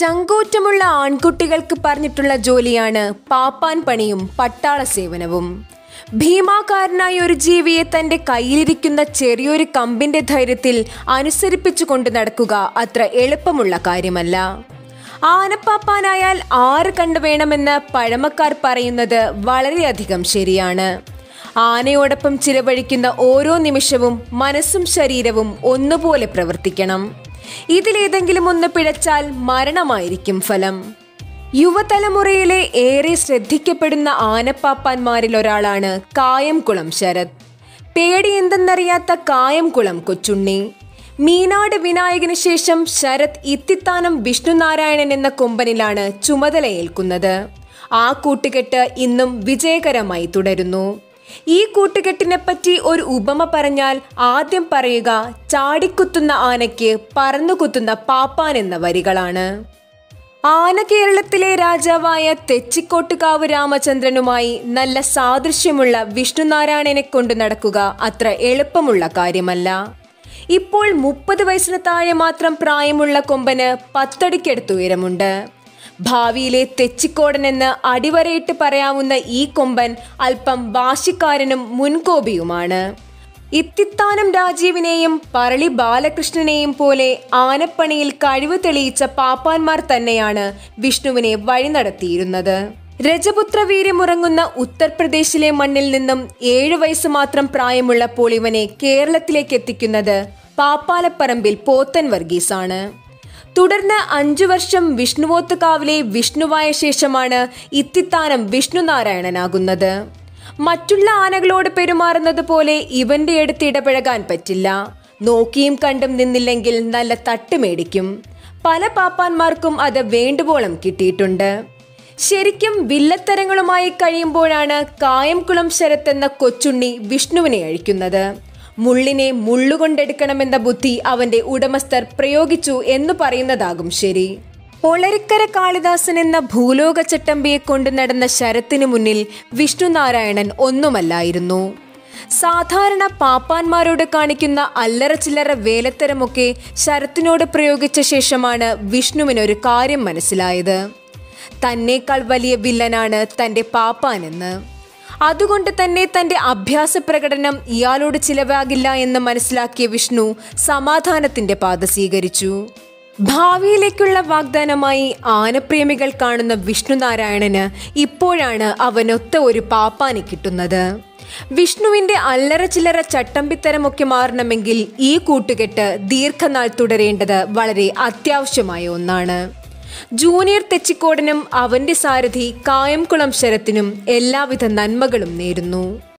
ചങ്കൂറ്റമുള്ള ആൺകുട്ടികൾക്ക് പറഞ്ഞിട്ടുള്ള ജോലിയാണ് പാപ്പാൻ പണിയും പട്ടാള സേവനവും ഭീമാകാരനായ ഒരു ജീവിയെ തന്റെ കയ്യിലിരിക്കുന്ന ചെറിയൊരു കമ്പിന്റെ ധൈര്യത്തിൽ അനുസരിപ്പിച്ചു കൊണ്ട് നടക്കുക അത്ര എളുപ്പമുള്ള കാര്യമല്ല ആനപ്പാപ്പാനായാൽ ആര് കണ്ടു വേണമെന്ന് പഴമക്കാർ പറയുന്നത് വളരെയധികം ശരിയാണ് ആനയോടൊപ്പം ചിലവഴിക്കുന്ന ഓരോ നിമിഷവും മനസ്സും ശരീരവും ഒന്നുപോലെ പ്രവർത്തിക്കണം ഇതിലേതെങ്കിലും ഒന്ന് പിഴച്ചാൽ മരണമായിരിക്കും ഫലം യുവതലമുറയിലെ ഏറെ ശ്രദ്ധിക്കപ്പെടുന്ന ആനപ്പാപ്പാന്മാരിൽ ഒരാളാണ് കായംകുളം ശരത് പേടി എന്തെന്നറിയാത്ത കായംകുളം കൊച്ചുണ്ണി മീനാട് വിനായകന് ശേഷം ശരത് ഇത്തിത്താനം വിഷ്ണുനാരായണൻ എന്ന കൊമ്പനിലാണ് ചുമതലയേൽക്കുന്നത് ആ കൂട്ടുകെട്ട് ഇന്നും വിജയകരമായി തുടരുന്നു ഈ കൂട്ടുകെട്ടിനെ പറ്റി ഒരു ഉപമ പറഞ്ഞാൽ ആദ്യം പറയുക ചാടിക്കുത്തുന്ന ആനയ്ക്ക് പറന്നുകുത്തുന്ന പാപ്പാൻ എന്ന വരികളാണ് ആന കേരളത്തിലെ രാജാവായ തെച്ചിക്കോട്ടുകാവ് രാമചന്ദ്രനുമായി നല്ല സാദൃശ്യമുള്ള വിഷ്ണുനാരായണനെ കൊണ്ട് നടക്കുക അത്ര എളുപ്പമുള്ള കാര്യമല്ല ഇപ്പോൾ മുപ്പത് വയസ്സിന് താഴെ മാത്രം പ്രായമുള്ള കൊമ്പന് പത്തടിക്കടുത്ത് ഉയരമുണ്ട് ഭാവിയിലെ തെച്ചിക്കോടൻ എന്ന് അടിവരയിട്ട് പറയാവുന്ന ഈ കൊമ്പൻ അല്പം വാശിക്കാരനും മുൻകോപിയുമാണ് ഇത്തിത്താനം രാജീവിനെയും പറളി ബാലകൃഷ്ണനെയും പോലെ ആനപ്പണിയിൽ കഴിവ് തെളിയിച്ച പാപ്പാന്മാർ തന്നെയാണ് വിഷ്ണുവിനെ വഴി നടത്തിയിരുന്നത് രജപുത്ര വീര്യമുറങ്ങുന്ന ഉത്തർപ്രദേശിലെ മണ്ണിൽ നിന്നും ഏഴു വയസ്സ് മാത്രം പ്രായമുള്ളപ്പോൾ ഇവനെ കേരളത്തിലേക്ക് എത്തിക്കുന്നത് പാപ്പാലപ്പറമ്പിൽ പോത്തൻ വർഗീസാണ് തുടർന്ന് അഞ്ചു വർഷം വിഷ്ണുവോത്തുകാവിലെ വിഷ്ണുവായ ശേഷമാണ് ഇത്തിത്താനം വിഷ്ണുനാരായണനാകുന്നത് മറ്റുള്ള ആനകളോട് പെരുമാറുന്നത് പോലെ ഇവന്റെ അടുത്ത് ഇടപഴകാൻ പറ്റില്ല നോക്കിയും കണ്ടും നിന്നില്ലെങ്കിൽ നല്ല തട്ട് മേടിക്കും പല പാപ്പാന്മാർക്കും അത് വേണ്ടുവോളം കിട്ടിയിട്ടുണ്ട് ശരിക്കും വില്ലത്തരങ്ങളുമായി കഴിയുമ്പോഴാണ് കായംകുളം ശരത്ത് എന്ന കൊച്ചുണ്ണി വിഷ്ണുവിനെ അഴിക്കുന്നത് മുള്ളിനെ മുള്ളുകൊണ്ടെടുക്കണമെന്ന ബുദ്ധി അവന്റെ ഉടമസ്ഥർ പ്രയോഗിച്ചു എന്ന് പറയുന്നതാകും ശരി ഒളരിക്കര കാളിദാസൻ എന്ന ഭൂലോക ചട്ടമ്പിയെ കൊണ്ട് നടന്ന ശരത്തിനു മുന്നിൽ വിഷ്ണുനാരായണൻ ഒന്നുമല്ലായിരുന്നു സാധാരണ പാപ്പാന്മാരോട് കാണിക്കുന്ന അല്ലറ ചില്ലറ വേലത്തരമൊക്കെ ശരത്തിനോട് പ്രയോഗിച്ച ശേഷമാണ് വിഷ്ണുവിനൊരു കാര്യം മനസ്സിലായത് തന്നേക്കാൾ വലിയ വില്ലനാണ് തൻ്റെ പാപ്പാനെന്ന് അതുകൊണ്ട് തന്നെ തന്റെ അഭ്യാസ പ്രകടനം ഇയാളോട് ചിലവാകില്ല എന്ന് മനസ്സിലാക്കിയ വിഷ്ണു സമാധാനത്തിന്റെ പാത സ്വീകരിച്ചു ഭാവിയിലേക്കുള്ള വാഗ്ദാനമായി ആനപ്രേമികൾ കാണുന്ന വിഷ്ണുനാരായണന് ഇപ്പോഴാണ് അവനൊത്ത ഒരു പാപ്പാനെ കിട്ടുന്നത് വിഷ്ണുവിന്റെ അല്ലറ ചില്ലറ ചട്ടമ്പിത്തരമൊക്കെ മാറണമെങ്കിൽ ഈ കൂട്ടുകെട്ട് ദീർഘനാൾ തുടരേണ്ടത് വളരെ അത്യാവശ്യമായ ഒന്നാണ് ജൂനിയർ തെച്ചിക്കോടനും അവന്റെ സാരഥി കായംകുളം ശരത്തിനും എല്ലാവിധ നന്മകളും നേരുന്നു